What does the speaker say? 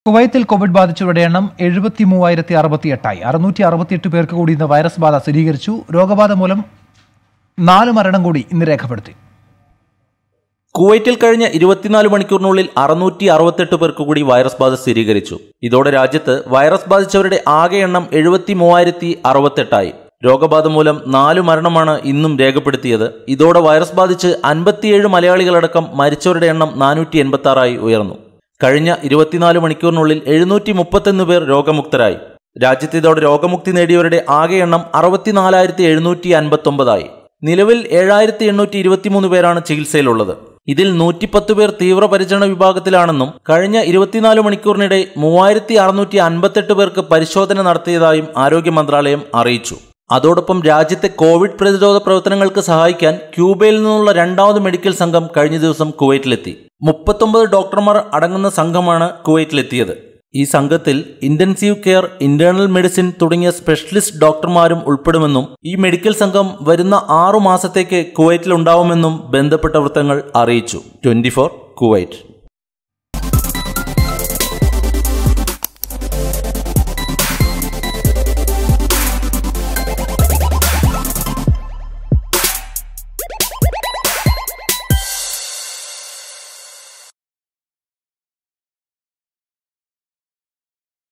കുവൈത്തിൽ കോവിഡ് ബാധിച്ചവരുടെ എണ്ണം എഴുപത്തി മൂവായിരത്തി അറുപത്തിയെട്ടായി അറുന്നൂറ്റി അറുപത്തിയെട്ട് പേർക്ക് കൂടി ഇന്ന് വൈറസ് ബാധ സ്ഥിരീകരിച്ചു രോഗബാധ മൂലം നാല് മരണം കൂടി ഇന്ന് രേഖപ്പെടുത്തി കുവൈറ്റിൽ കഴിഞ്ഞ ഇരുപത്തിനാല് മണിക്കൂറിനുള്ളിൽ അറുന്നൂറ്റി അറുപത്തെട്ട് പേർക്ക് കൂടി വൈറസ് ബാധ സ്ഥിരീകരിച്ചു ഇതോടെ രാജ്യത്ത് വൈറസ് ബാധിച്ചവരുടെ ആകെ എണ്ണം എഴുപത്തി മൂവായിരത്തി അറുപത്തെട്ടായി രോഗബാധ മൂലം നാലു മരണമാണ് ഇന്നും രേഖപ്പെടുത്തിയത് ഇതോടെ വൈറസ് ബാധിച്ച് അൻപത്തിയേഴ് മലയാളികളടക്കം മരിച്ചവരുടെ എണ്ണം നാനൂറ്റി എൺപത്തി ആറായി ഉയർന്നു കഴിഞ്ഞ ഇരുപത്തിനാല് മണിക്കൂറിനുള്ളിൽ എഴുന്നൂറ്റി മുപ്പത്തൊന്ന് പേർ രോഗമുക്തരായി രാജ്യത്ത് ഇതോടെ രോഗമുക്തി നേടിയവരുടെ ആകെ എണ്ണം അറുപത്തിനാലായിരത്തി എഴുന്നൂറ്റി അൻപത്തൊമ്പതായി നിലവിൽ ഏഴായിരത്തി എണ്ണൂറ്റി ഇരുപത്തിമൂന്ന് പേരാണ് ചികിത്സയിലുള്ളത് ഇതിൽ നൂറ്റിപ്പത്ത് പേർ തീവ്രപരിചരണ വിഭാഗത്തിലാണെന്നും കഴിഞ്ഞ ഇരുപത്തിനാല് മണിക്കൂറിനിടെ മൂവായിരത്തി അറുന്നൂറ്റി അൻപത്തെട്ട് പേർക്ക് പരിശോധന നടത്തിയതായും ആരോഗ്യ മന്ത്രാലയം അറിയിച്ചു അതോടൊപ്പം രാജ്യത്തെ കോവിഡ് പ്രതിരോധ പ്രവർത്തനങ്ങൾക്ക് സഹായിക്കാൻ ക്യൂബയിൽ നിന്നുള്ള രണ്ടാമത് മെഡിക്കൽ സംഘം കഴിഞ്ഞ ദിവസം കുവൈറ്റിലെത്തി മുപ്പത്തൊമ്പത് ഡോക്ടർമാർ അടങ്ങുന്ന സംഘമാണ് കുവൈറ്റിലെത്തിയത് ഈ സംഘത്തിൽ ഇന്റൻസീവ് കെയർ ഇന്റേണൽ മെഡിസിൻ തുടങ്ങിയ സ്പെഷ്യലിസ്റ്റ് ഡോക്ടർമാരും ഉൾപ്പെടുമെന്നും ഈ മെഡിക്കൽ സംഘം വരുന്ന ആറു മാസത്തേക്ക് കുവൈറ്റിൽ ഉണ്ടാവുമെന്നും ബന്ധപ്പെട്ട വൃത്തങ്ങൾ അറിയിച്ചു ട്വന്റി കുവൈറ്റ്